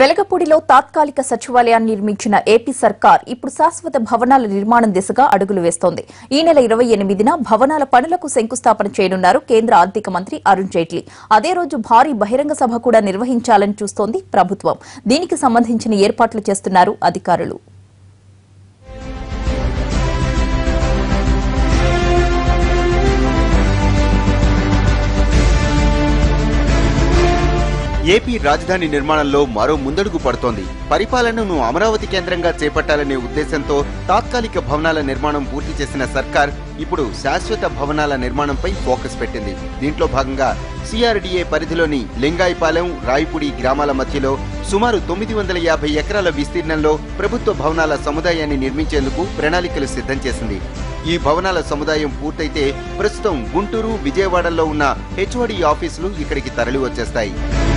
వెలగపూడిలో తాత్కాలిక సచివాలయాన్ని నిర్మించిన ఏపీ సర్కార్ ఇప్పుడు శాశ్వత భవనాల నిర్మాణం దిశగా అడుగులు వేస్తోంది ఈ నెల ఇరవై ఎనిమిదిన భవనాల పనులకు శంకుస్థాపన చేయనున్నారు కేంద్ర ఆర్థిక మంత్రి అరుణ్ జైట్లీ అదే రోజు భారీ బహిరంగ సభ కూడా నిర్వహించాలని చూస్తోంది ప్రభుత్వం దీనికి సంబంధించిన ఏర్పాట్లు చేస్తున్నారు అధికారులు ఏపీ రాజధాని నిర్మాణంలో మరో ముందడుగు పడుతోంది పరిపాలనను అమరావతి కేంద్రంగా చేపట్టాలనే ఉద్దేశంతో తాత్కాలిక భవనాల నిర్మాణం పూర్తి చేసిన సర్కార్ ఇప్పుడు శాశ్వత భవనాల నిర్మాణంపై ఫోకస్ పెట్టింది దీంట్లో భాగంగా సిఆర్డీఏ పరిధిలోని లింగాయపాలెం రాయపుడి గ్రామాల మధ్యలో సుమారు తొమ్మిది వందల యాభై ఎకరాల విస్తీర్ణంలో ప్రభుత్వ భవనాల సముదాయాన్ని నిర్మించేందుకు ప్రణాళికలు సిద్ధం చేసింది ఈ భవనాల సముదాయం పూర్తయితే ప్రస్తుతం గుంటూరు విజయవాడలో ఉన్న హెచ్ఓడి ఆఫీసులు ఇక్కడికి తరలి వచ్చేస్తాయి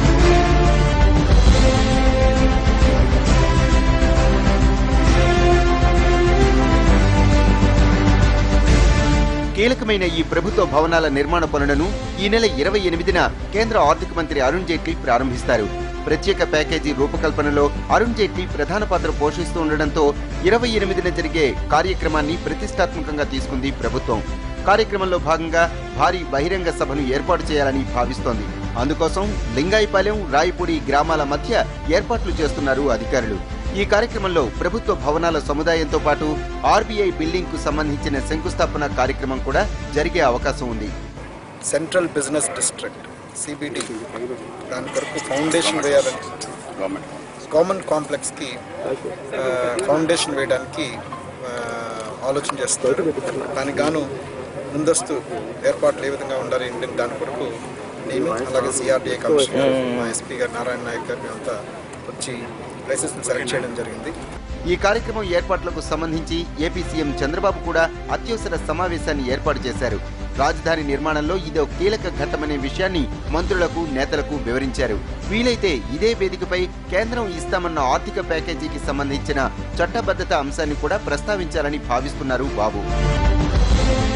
కీలకమైన ఈ ప్రభుత్వ భవనాల నిర్మాణ పనులను ఈ నెల ఇరవై ఎనిమిదిన కేంద్ర ఆర్థిక మంత్రి అరుణ్ జైట్లీ ప్రారంభిస్తారు ప్రత్యేక ప్యాకేజీ రూపకల్పనలో అరుణ్ జైట్లీ ప్రధాన పాత్ర పోషిస్తూ ఉండడంతో ఇరవై ఎనిమిదిన జరిగే కార్యక్రమాన్ని ప్రతిష్టాత్మకంగా తీసుకుంది ప్రభుత్వం కార్యక్రమంలో భాగంగా భారీ బహిరంగ సభను ఏర్పాటు చేయాలని భావిస్తోంది అందుకోసం లింగాయపాలెం రాయపూడి గ్రామాల మధ్య ఏర్పాట్లు చేస్తున్నారు అధికారులు ఈ కార్యక్రమంలో ప్రభుత్వ భవనాల సముదాయంతో పాటు ఆర్బీఐ బిల్డింగ్ కు సంబంధించిన శంకుస్థాపన కార్యక్రమం కూడా జరిగే అవకాశం ఉంది సెంట్రల్ బిజినెస్ డిస్ట్రిక్ట్ సిబిడి దాని కొరకు ఫౌండేషన్ వేయాలని గవర్నమెంట్ కాంప్లెక్స్కి ఆ, ఫౌండేషన్ వేయడానికి ఆ, ఆలోచన చేస్తారు దానికి గాను ముందస్తు ఏర్పాట్లు ఏ విధంగా ఉండాలి ఏంటి దాని కొరకు నేను అలాగే సిఆర్డీఏ కమిషనర్ మా ఎస్పీ గారు నారాయణ నాయక్ గారు మేమంతా వచ్చి ప్లేసెస్ని సెలెక్ట్ చేయడం జరిగింది ఈ కార్యక్రమం ఏర్పాట్లకు సంబంధించి ఏపీ సీఎం చంద్రబాబు కూడా అత్యవసర సమావేశాన్ని ఏర్పాటు చేశారు రాజధాని నిర్మాణంలో ఇదో కీలక ఘట్టమనే విషయాన్ని మంత్రులకు నేతలకు వివరించారు వీలైతే ఇదే వేదికపై కేంద్రం ఇస్తామన్న ఆర్థిక ప్యాకేజీకి సంబంధించిన చట్టబద్ధత అంశాన్ని కూడా ప్రస్తావించాలని భావిస్తున్నారు బాబు